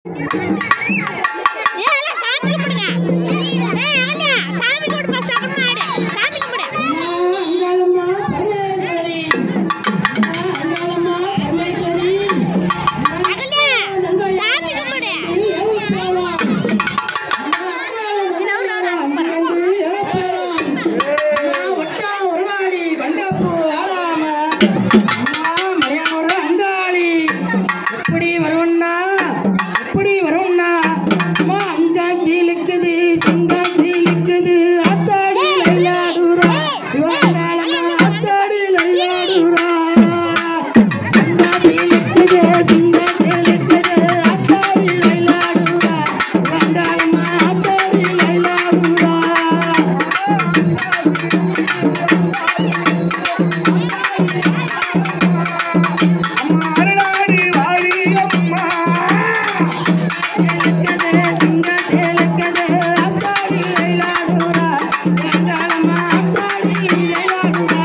ஏய், எல்லாம் சாமி கும்பிடுங்க. ஏய், அகல்யா, சாமி கும்பிடு first, அப்புறமா ஆடு. சாமி கும்பிடு. அங்காளம்மா பரமேஸ்வரி அங்காளம்மா பரமேஸ்வரி அகல்யா, சாமி கும்பிடு. எப்படி வரும்னா எப்படி வரும்னா அம்மா அங்க சீலுக்குது சிங்க சீலுக்குது அத்தாடி லைலாடுறா சிவகாலம்மா அத்தாடி லைலாடுறா சிங்க சீலுக்குது சிங்க சீலுக்குது அத்தாடி லைலாடுறா சிவகாலம்மா அத்தாடி லைலாடுறா அம்மா அருளாடி வாடி அம்மா சிங்க சேலக்கது அத்தாடி லைலாடுறா சிவகாலம்மா அத்தாடி லைலாடுறா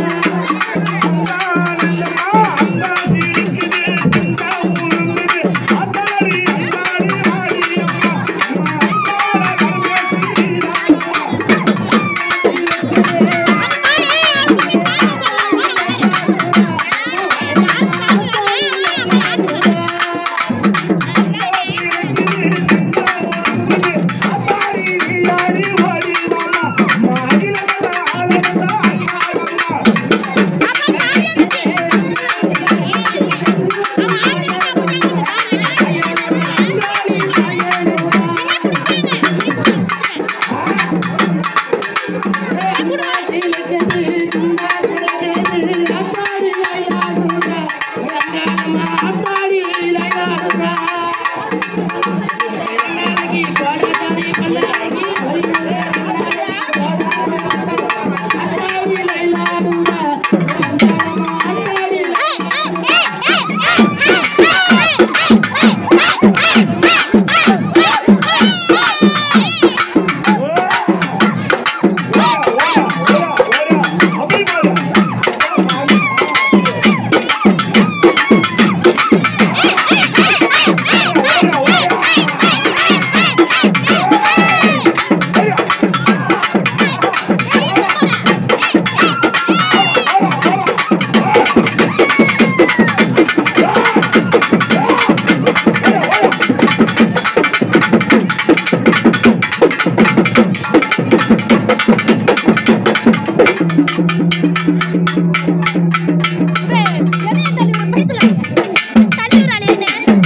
எதையா தள்ளி விடு, பிடித்துல. தள்ளி விடுறாளே என்ன?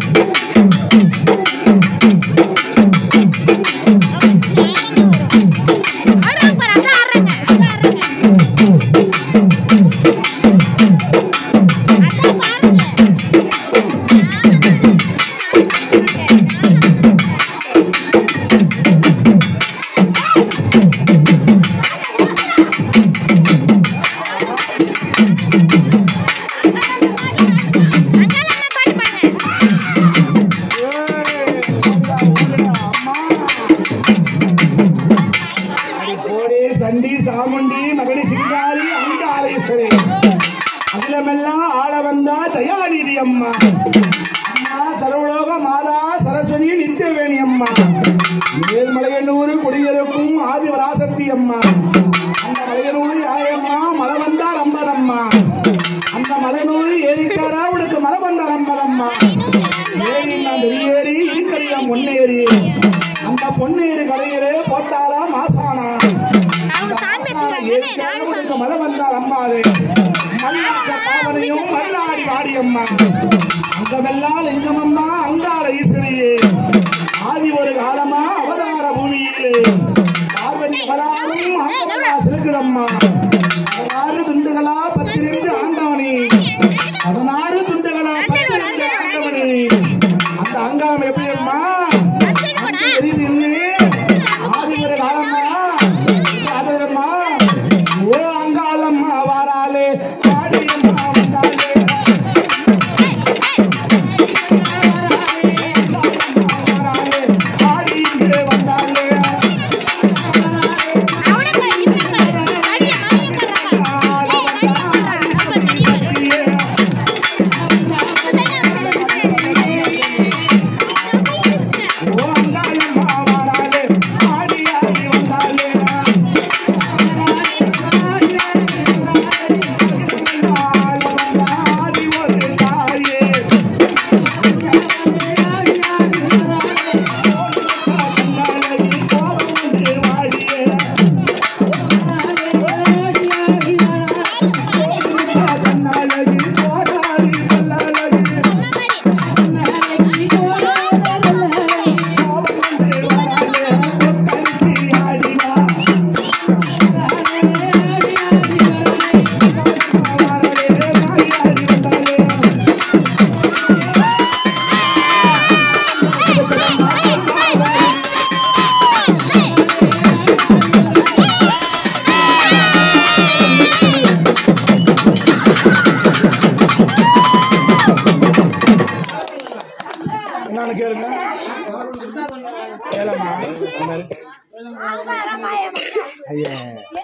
ஆடுவாங்க பாரு, அதான் ஆடுறாங்க, அதான் ஆடுறாங்க. அதான் பாருங்க. அங்கெல்லாம் பாட்டு பாடுங்க. கோடி சண்டி சாமுண்டி மகடி சிங்காரி அங்காளேஸ்வரி அகிலமெல்லாம் ஆள வந்தா தயாநிதி அம்மா அம்மா சர்வலோக மாதா சரஸ்வதி நித்தியவேணி அம்மா மேல்மலையனூர் குடியிருக்கும் ஆதிவராசக்தி அம்மா அந்த மலையனூர் யாரம்மா மலை வந்தார் அம்பதம்மா அந்த மலையனூர் ஏரிக்காரா உனக்கு மலை வந்தார் அம்பதம்மா ஏரி நான் வெளியேறி இருக்கறியா முன்னேறி அந்த பொன்னேரி கடையிலே போட்டாளா மாசானா அவங்க சாமி எடுத்துக்கிறாங்க நாலு உனக்கு சாமி மலை வந்தார் அம்மாவே மல்லாக்க பாவனையும் மல்லாடி வாடியம்மா அங்கமெல்லாம் லிங்கமம்மா அங்காள ஈஸ்வரியே ஆதி ஒரு காலமா அவதார பூமியிலே பார்வதி அவராலும் ஆண்டவனா சிறுக்குதம்மா பதினாறு துண்டுகளா பத்திரிந்து ஆண்டவனே பதினாறு துண்டுகளா பத்திரிந்து ஆண்டவனே அந்த அங்காளம் எப்படி அம்மா தெரியுது ஆதி ஒரு காலமா ஆதரம்மா ஓ அங்காளம்மா வாராளே பாடியம்மா வந்தாளே வாராளே பாடி இங்கே வந்தாளே அவனை பாரு, இப்படி பாரு. மணியை, மணியை பாரு, அப்பா. ஏய், மணியை பாரு, அப்பா, மணியை பாரு. பாடியே சரி, சரி, சரி, சரி. ஏலம்மா ஐயா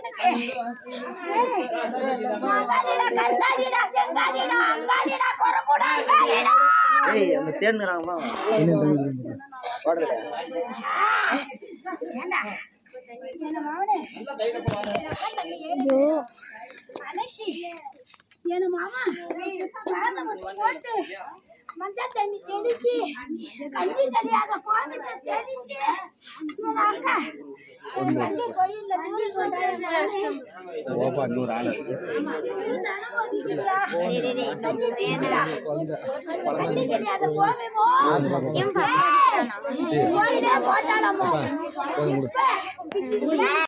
ஏய் அந்த தேடுறாங்கம்மா ஓடுறேன் என்ன மாமா காரணம் போட்டு மஞ்சள் தண்ணி தெளிச்சு கண்ணி தெரியாத கோவிட்ட தெளிச்சு என் அக்கா என் தண்ணி கோயில்ல தூக்கி கொண்டாங்க ஓப்பா இன்னொரு ஆள் கண்ணி தெரியாத கோவிமோ போட்டாலமோ